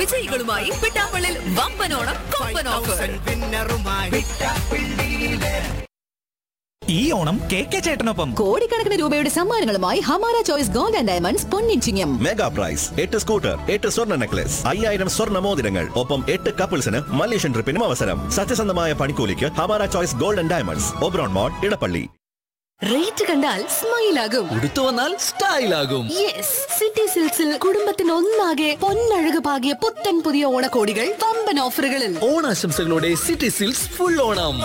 വിജയികളുമായി പിട്ടാപ്പള്ളിൽ വമ്പനോണം കൊമ്പൻ ഓഫർ ഈ Onam K K ചേട്ടനൊപ്പം കോടിക്കണക്കിന് രൂപയുടെ സമ്മാനങ്ങളുമായി Hamara choice gold and diamonds പൊന്നിച്ചിങ്ങം മെഗാ പ്രൈസ് എട്ട് സ്കൂട്ടർ എട്ട് സ്വർണ്ണ നെക്ലസ് അയ്യായിരം സ്വർണ്ണ മോതിരങ്ങൾ ഒപ്പം എട്ട് കപ്പിൾസിന് മലേഷ്യൻ ട്രിപ്പിനും അവസരം സത്യസന്ധമായ പണിക്കൂലിക്ക് Hamara choice gold and diamonds Oberon mall Edappally rate കണ്ടാൽ സ്മൈൽ ആകും ഉടുത്തു വന്നാൽ സ്റ്റൈൽ ആകും യെസ് സിറ്റി സിൽക്സിൽ കുടുംബത്തിന് ഒന്നാകെ പൊന്നഴക് പാകിയ പുത്തൻ പുതിയ ഓണക്കോടികൾ വമ്പൻ ഓഫറുകളിൽ ഓണാശംസകളോടെ സിറ്റി സിൽക്സ് ഫുൾ ഓണം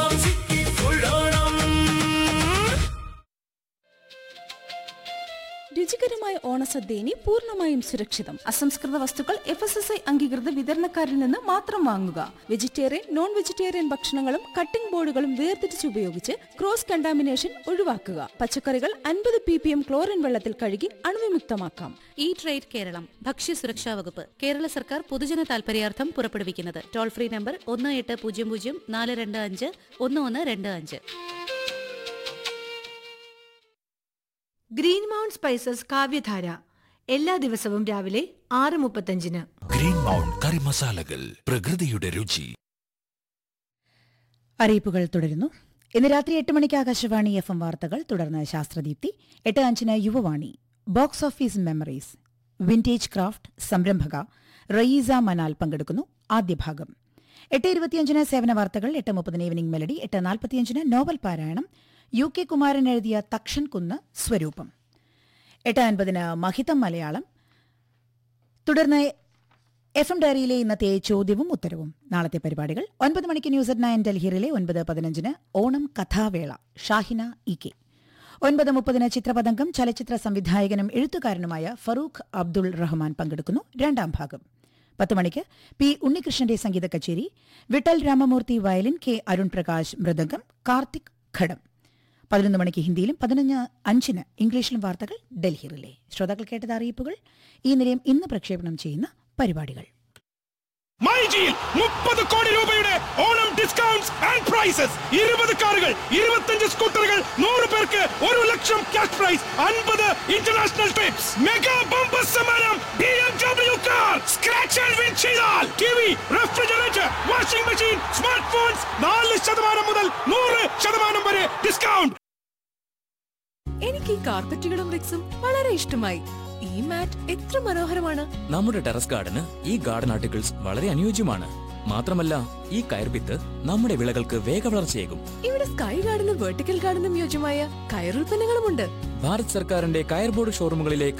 രുചികരമായ ഓണസദ്യ ഇനി പൂർണ്ണമായും സുരക്ഷിതം അസംസ്കൃത വസ്തുക്കൾ എഫ് എസ് എസ് ഐ അംഗീകൃത വിതരണക്കാരിൽ നിന്ന് മാത്രം വാങ്ങുക വെജിറ്റേറിയൻ നോൺ വെജിറ്റേറിയൻ ഭക്ഷണങ്ങളും കട്ടിംഗ് ബോർഡുകളും വേർതിരിച്ച് ഉപയോഗിച്ച് ക്രോസ് കണ്ടാമിനേഷൻ ഒഴിവാക്കുക പച്ചക്കറികൾ അൻപത് പി പി എം ക്ലോറിൻ വെള്ളത്തിൽ കഴുകി അണുവിമുക്തമാക്കാം ഈ ട്രേഡ് കേരളം ഭക്ഷ്യസുരക്ഷാ വകുപ്പ് കേരള സർക്കാർ പൊതുജന താൽപര്യാർത്ഥം പുറപ്പെടുവിക്കുന്നത് ടോൾ ഫ്രീ നമ്പർ ഒന്ന് എട്ട് പൂജ്യം പൂജ്യം നാല് രണ്ട് അഞ്ച് ഒന്ന് ഒന്ന് രണ്ട് അഞ്ച് ഗ്രീൻ മൗണ്ട് സ്പൈസസ് കാവ്യധാര എല്ലാ ദിവസവും രാവിലെ ആറ് മുപ്പത്തഞ്ചിന് ഗ്രീൻ മൗണ്ട് കറി മസാലകൾ പ്രകൃതിയുടെ രുചി അറിയിപ്പുകൾ തുടരുന്നു ഇന്ന് രാത്രി എട്ട് മണിക്ക് ആകാശവാണി എഫ് എം വാർത്തകൾ തുടർന്ന് ശാസ്ത്രദീപ്തി എട്ട് അഞ്ചിന് Yuvavani box office memories vintage craft സംരംഭക റയീസ മനാൽ പങ്കെടുക്കുന്നു ആദ്യ ഭാഗം എട്ട് ഇരുപത്തിയഞ്ചിന് സേവന വാർത്തകൾ എട്ട് മുപ്പതിന് ഈവനിംഗ് മെലഡി എട്ട് നാൽപ്പത്തിയഞ്ചിന് നോവൽ പാരായണം യു കെ കുമാരൻ എഴുതിയ തക്ഷൻ കുന്ന് സ്വരൂപം എട്ട് അൻപതിന് മഹിതം മലയാളം തുടർന്ന് എഫ് എം ഡയറിയിലെ ഇന്നത്തെ ചോദ്യവും ഉത്തരവും നാളത്തെ പരിപാടികൾ ഒൻപത് മണിക്ക് ന്യൂസ് അറ്റ് നയൻ ഡൽഹിയിലെ ഒൻപത് പതിനഞ്ചിന് ഓണം കഥാവേള ഷാഹിന ഇ കെ ഒൻപത് മുപ്പതിന് ചിത്രപതംഗം ചലച്ചിത്ര സംവിധായകനും എഴുത്തുകാരനുമായ ഫറൂഖ് അബ്ദുൾ റഹ്മാൻ പങ്കെടുക്കുന്നു രണ്ടാം ഭാഗം പത്ത് മണിക്ക് പി ഉണ്ണികൃഷ്ണന്റെ സംഗീത കച്ചേരി വിട്ടൽ രാമമൂർത്തി വയലിൻ കെ അരുൺ പ്രകാശ് മൃദംഗം കാർത്തിക് ഘടം പതിനൊന്ന് മണിക്ക് ഹിന്ദിയിലും പതിനഞ്ച് അഞ്ചിന് ഇംഗ്ലീഷിലും വാർത്തകൾ ഡൽഹി റിലേ ശ്രോതാക്കൾ കേട്ടത് അറിയിപ്പുകൾ ഈ നിലയം ഇന്ന് പ്രക്ഷേപണം ചെയ്യുന്ന പരിപാടികൾ മൈജിയിൽ മുപ്പത് കോടി രൂപയുടെ ഓണം ഡിസ്കൗണ്ട്സ് ആൻഡ് പ്രൈസസ് ഇരുപത് കാറുകൾ ഇരുപത്തഞ്ച് സ്കൂട്ടറുകൾ നൂറ് പേർക്ക് ഒരു ലക്ഷം ക്യാഷ് പ്രൈസ് അൻപത് ഇന്റർനാഷണൽ ട്രിപ്സ് മെഗാ ബമ്പർ സമ്മാനം B M W car scratch and win ചെയ്താൽ T V refrigerator washing machine smart phones നാല് ശതമാനം മുതൽ നൂറ് ശതമാനം വരെ ഡിസ്കൗണ്ട് എനിക്ക് ഈ കാർപ്പറ്റുകളും റിക്സും വളരെ ഇഷ്ടമായി ഈ മാറ്റ് എത്ര മനോഹരമാണ് നമ്മുടെ ടെറസ് ഗാർഡന് ഈ ഗാർഡൻ ആർട്ടിക്കിൾസ് വളരെ അനുയോജ്യമാണ് മാത്രമല്ല ഈ കയർഭിത്ത് നമ്മുടെ വിളകൾക്ക് വേഗവളർച്ചയേകും ഇവിടെ സ്കൈ ഗാർഡനും വെർട്ടിക്കൽ ഗാർഡനും യോജ്യമായ കയറുൽപ്പന്നങ്ങളുമുണ്ട് ഭാരത് സർക്കാരിന്റെ കയർ ബോർഡ് ഷോറൂമുകളിലെ